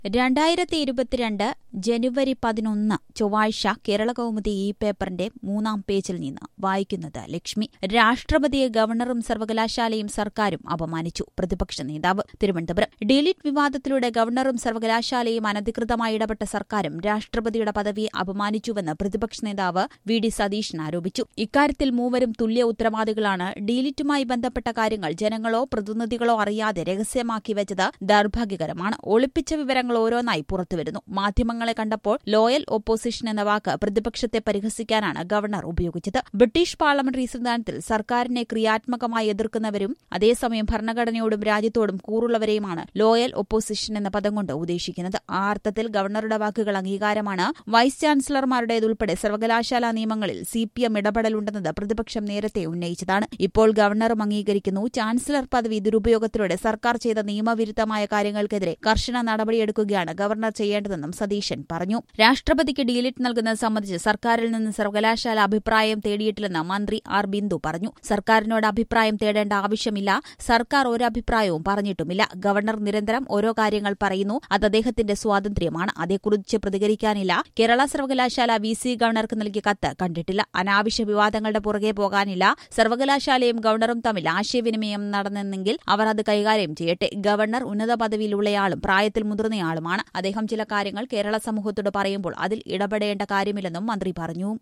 രണ്ടായിരത്തി ഇരുപത്തിരണ്ട് ജനുവരി പതിനൊന്ന് ചൊവ്വാഴ്ച കേരള കൗമുദി ഈ പേപ്പറിന്റെ മൂന്നാം പേജിൽ നിന്ന് വായിക്കുന്നത് ലക്ഷ്മി രാഷ്ട്രപതിയെ ഗവർണറും സർവകലാശാലയും സർക്കാരും അപമാനിച്ചു പ്രതിപക്ഷ നേതാവ് തിരുവനന്തപുരം ഡിലിറ്റ് വിവാദത്തിലൂടെ ഗവർണറും സർവകലാശാലയും അനധികൃതമായി ഇടപെട്ട സർക്കാരും രാഷ്ട്രപതിയുടെ പദവിയെ അപമാനിച്ചുവെന്ന് പ്രതിപക്ഷ നേതാവ് വി ഡി സതീശൻ ആരോപിച്ചു ഇക്കാര്യത്തിൽ മൂവരും തുല്യ ഉത്തരവാദികളാണ് ഡിലിറ്റുമായി ബന്ധപ്പെട്ട കാര്യങ്ങൾ ജനങ്ങളോ പ്രതിനിധികളോ അറിയാതെ രഹസ്യമാക്കി വെച്ചത് ദൌർഭാഗ്യകരമാണ് ഒളിപ്പിച്ച വിവരങ്ങൾ ഓരോന്നായി പുറത്തുവരുന്നു മാധ്യമങ്ങളെ കണ്ടപ്പോൾ ലോയൽ ഓപ്പോസിഷൻ എന്ന വാക്ക് പ്രതിപക്ഷത്തെ പരിഹസിക്കാനാണ് ഗവർണർ ഉപയോഗിച്ചത് ബ്രിട്ടീഷ് പാർലമെന്ററി സംവിധാനത്തിൽ സർക്കാരിനെ ക്രിയാത്മകമായി എതിർക്കുന്നവരും അതേസമയം ഭരണഘടനയോടും രാജ്യത്തോടും കൂറുള്ളവരെയുമാണ് ലോയൽ ഒപ്പോസിഷൻ എന്ന പദം കൊണ്ട് ഉദ്ദേശിക്കുന്നത് ആ അർത്ഥത്തിൽ ഗവർണറുടെ വാക്കുകൾ അംഗീകാരമാണ് വൈസ് ചാൻസലർമാരുടേതുൾപ്പെടെ സർവകലാശാലാ നിയമങ്ങളിൽ സി പി എം ഇടപെടലുണ്ടെന്നത് പ്രതിപക്ഷം നേരത്തെ ഉന്നയിച്ചതാണ് ഇപ്പോൾ ഗവർണറും അംഗീകരിക്കുന്നു ചാൻസലർ പദവി ദുരുപയോഗത്തിലൂടെ സർക്കാർ ചെയ്ത നിയമവിരുദ്ധമായ കാര്യങ്ങൾക്കെതിരെ കർശന നടപടിയെടുക്കുകയാണ് ഗവർണർ ചെയ്യേണ്ടതെന്നും സതീശൻ പറഞ്ഞു രാഷ്ട്രപതിക്ക് ഡീലിറ്റ് നൽകുന്നത് സംബന്ധിച്ച് സർക്കാരിൽ നിന്ന് സർവകലാശാല അഭിപ്രായം തേടിയിട്ടില്ലെന്ന് മന്ത്രി ആർ ബിന്ദു പറഞ്ഞു സർക്കാരിനോട് അഭിപ്രായം തേടേണ്ട ആവശ്യമില്ല സർക്കാർ ഒരു അഭിപ്രായവും പറഞ്ഞിട്ടുമില്ല ഗവർണർ നിരന്തരം ഓരോ കാര്യങ്ങൾ പറയുന്നു അത് അദ്ദേഹത്തിന്റെ സ്വാതന്ത്ര്യമാണ് അതേക്കുറിച്ച് പ്രതികരിക്കാനില്ല കേരള സർവകലാശാല വി സി ഗവർണർക്ക് നൽകിയ കത്ത് കണ്ടിട്ടില്ല അനാവശ്യ വിവാദങ്ങളുടെ പുറകെ പോകാനില്ല സർവകലാശാലയും ഗവർണറും തമ്മിൽ ആശയവിനിമയം നടന്നെങ്കിൽ അവർ അത് കൈകാര്യം ചെയ്യട്ടെ ഗവർണർ ഉന്നത പദവിയിലുള്ളയാളും പ്രായത്തിൽ മുതിർന്നയാളുമാണ് അദ്ദേഹം ചില കാര്യങ്ങൾ കേരള സമൂഹത്തോട് പറയുമ്പോൾ അതിൽ ഇടപെടേണ്ട കാര്യമില്ലെന്നും മന്ത്രി പറഞ്ഞു